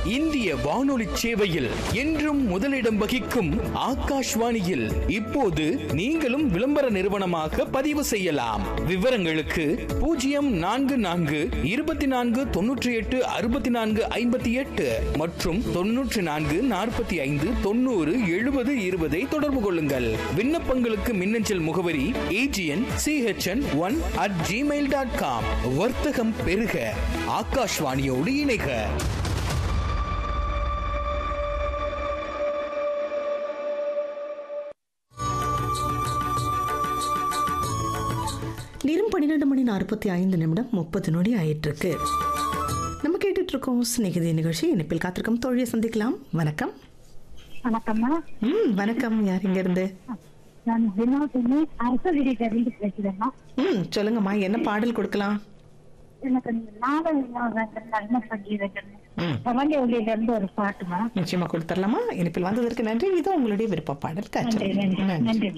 இந்திய வானொலி சேவையில் என்றும் முதலிடம் வகிக்கும் ஆகாஷ்வாணியில் இப்போது நீங்களும் விளம்பர நிறுவனமாக பதிவு செய்யலாம் விவரங்களுக்கு பூஜ்ஜியம் நான்கு நான்கு இருபத்தி நான்கு தொன்னூற்றி எட்டு அறுபத்தி நான்கு ஐம்பத்தி எட்டு மற்றும் தொன்னூற்றி நான்கு நாற்பத்தி ஐந்து தொண்ணூறு எழுபது இருபதை தொடர்பு கொள்ளுங்கள் விண்ணப்பங்களுக்கு மின்னஞ்சல் முகவரி AGN CHN one at Gmail dot com வர்த்தகம் பெருக ஆகாஷ்வாணியோடு இணைக நேரம் பன்னிரெண்டு மணி நாற்பத்தி ஐந்து நிமிடம் முப்பது நொடி ஆயிட்டிருக்கு நம்ம கேட்டுட்டு இருக்கோம் சிநேகிதி நிகழ்ச்சி இணைப்பில் காத்திருக்கும் தோழியை சந்திக்கலாம் வணக்கம் வணக்கம்மா ம் வணக்கம் யார் இங்க இருந்து நான் வினோதினி அரசகிரியிலிருந்து பேசுறேம்மா ம் சொல்லுங்கம்மா என்ன பாடல் கொடுக்கலாம் எனக்கு இந்த நாவல் வினோதங்கள் நல்ல பங்கீரங்கள் ம் பவண்டி ஒளியில இருந்து ஒரு பாட்டுமா நிச்சயமா கொடுத்துடலாமா இணைப்பில் வந்ததற்கு நன்றி இது உங்களுடைய விருப்ப பாடல் நன்றி நன்றி காட்சி நன்றி